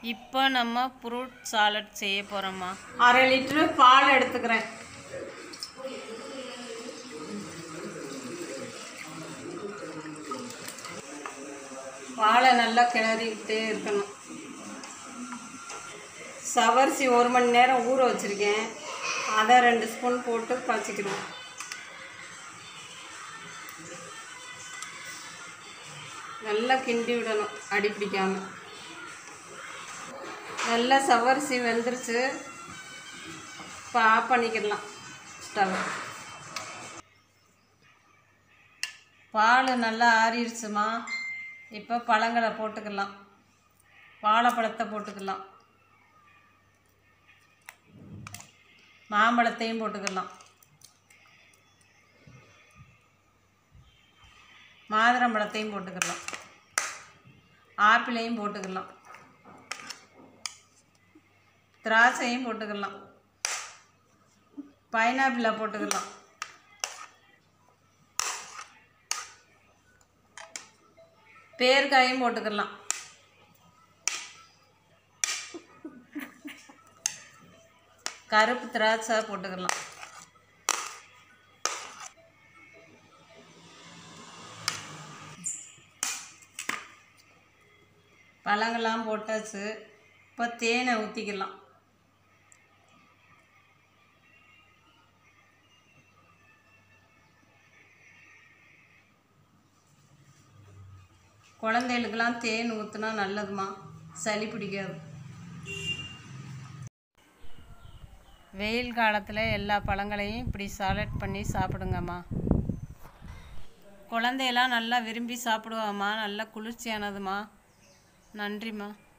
இப்போ நம்ம fruit salad செய்ய போகிறோம்மா அரை லிட்டரு பால் எடுத்துக்கிறேன் பாலை நல்லா கிளறிக்கிட்டே இருக்கணும் சவரிசி ஒரு மணி நேரம் ஊற வச்சுருக்கேன் அதை ரெண்டு ஸ்பூன் போட்டு காய்ச்சிக்கிறோம் நல்லா கிண்டி விடணும் அடி பிடிக்காம நல்லா சவரிசி வெந்துருச்சு இப்போ ஆஃப் பண்ணிக்கிடலாம் ஸ்டவ் பால் நல்லா ஆறிடுச்சுமா இப்போ பழங்களை போட்டுக்கலாம் வாழைப்பழத்தை போட்டுக்கலாம் மாம்பழத்தையும் போட்டுக்கலாம் மாதுளம்பழத்தையும் போட்டுக்கலாம் ஆப்பிளையும் போட்டுக்கலாம் திராட்சையும் போட்டுக்கலாம் பைனாப்பிளை போட்டுக்கலாம் பேர்காயும் போட்டுக்கலாம் கருப்பு திராட்சை போட்டுக்கலாம் பழங்கள்லாம் போட்டாச்சு இப்போ தேனை ஊற்றிக்கலாம் குழந்தைகளுக்கெல்லாம் தேன் ஊற்றுனா நல்லதுமா சளி பிடிக்காது வெயில் காலத்தில் எல்லா பழங்களையும் இப்படி சாலட் பண்ணி சாப்பிடுங்கம்மா குழந்தையெல்லாம் நல்லா விரும்பி சாப்பிடுவாம்மா நல்லா குளிர்ச்சியானதுமா நன்றிம்மா